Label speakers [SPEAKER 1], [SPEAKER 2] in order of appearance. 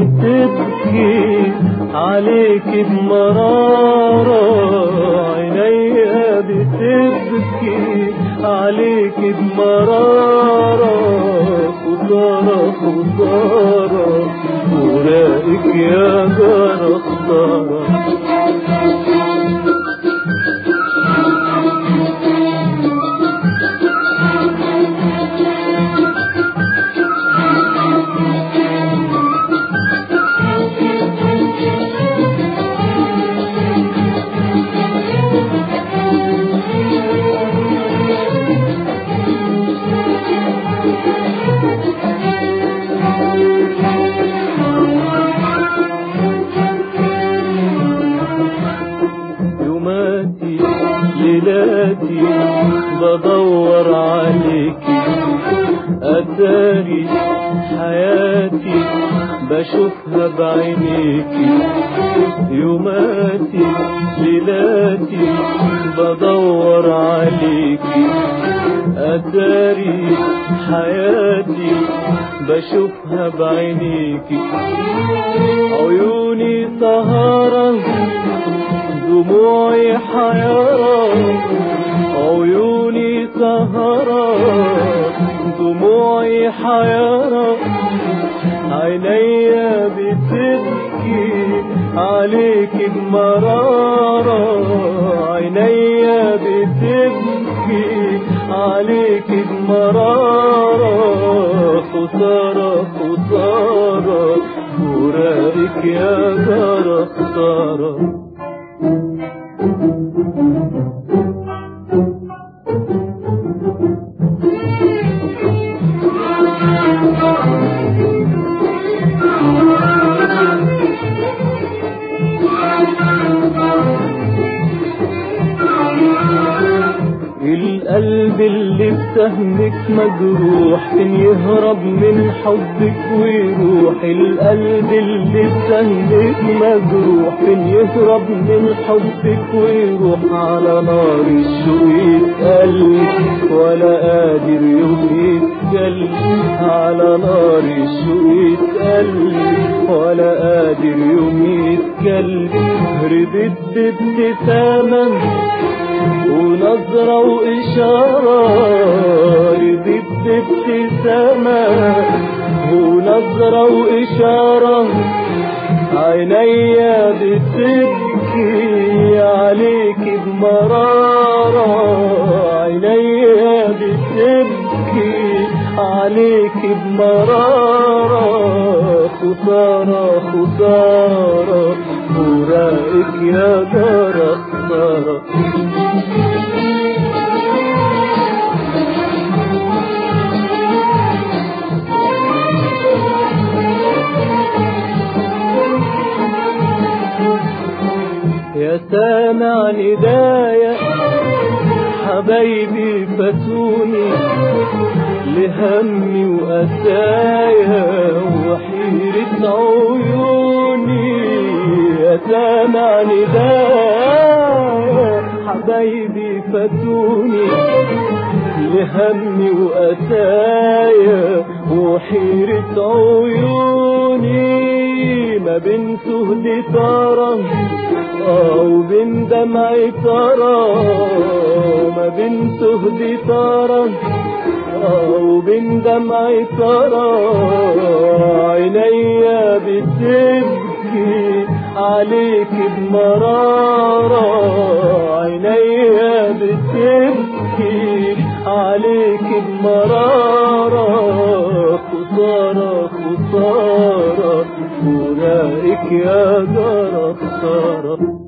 [SPEAKER 1] بتبكي عليك بمرارة عينيا بتبكي عليك بمرارة خسارة خسارة وراقك يا جارة خسارة يوماتي ليلاتي بدور عليكي أتاري حياتي بشوفها بعينيكي يوماتي ليلاتي بدور عليكي أتاري حياتي بشوفها بعينيكي عيوني سهرة دموعي حيران عيوني سهرة دموعي حيران عينيا بتبكي عليك بمرارة عينيا بتبكي عليك بمرارة خسارة خسارة فراقك يا جارة خسارة القلب اللي بسهمك مجروح فين يهرب من حبك ويروح القلب اللي بسهمك مجروح فين يهرب من حبك ويروح على نار الشوق يتقلب ولا قادر يوم يتكلم على نار الشوق يتقلب ولا قادر يوم يتكلم ردت بابتسامة ونظرة وإشارة ردت بابتسامة ونظرة وإشارة عينيا بتبكي عليك بمرارة عينيا بتبكي عليك بمرارة خسارة خسارة فراقك يا جارة خسارة يا سامع ندايا حبايبي فاتوني لهمي وأسايا وحيرة عيوني يا سامع ندايا حبايبي فاتوني لهمي وأسايا وحيرة عيوني ما بين سهد ترى أو بين دمع ترى ما بين سهد ترى أو بين دمع ترى عينيا بتبكي عليك بمرارة عينيا بتبكي عليك بمرارة خسارة خسارة فراقك يا جارة خسارة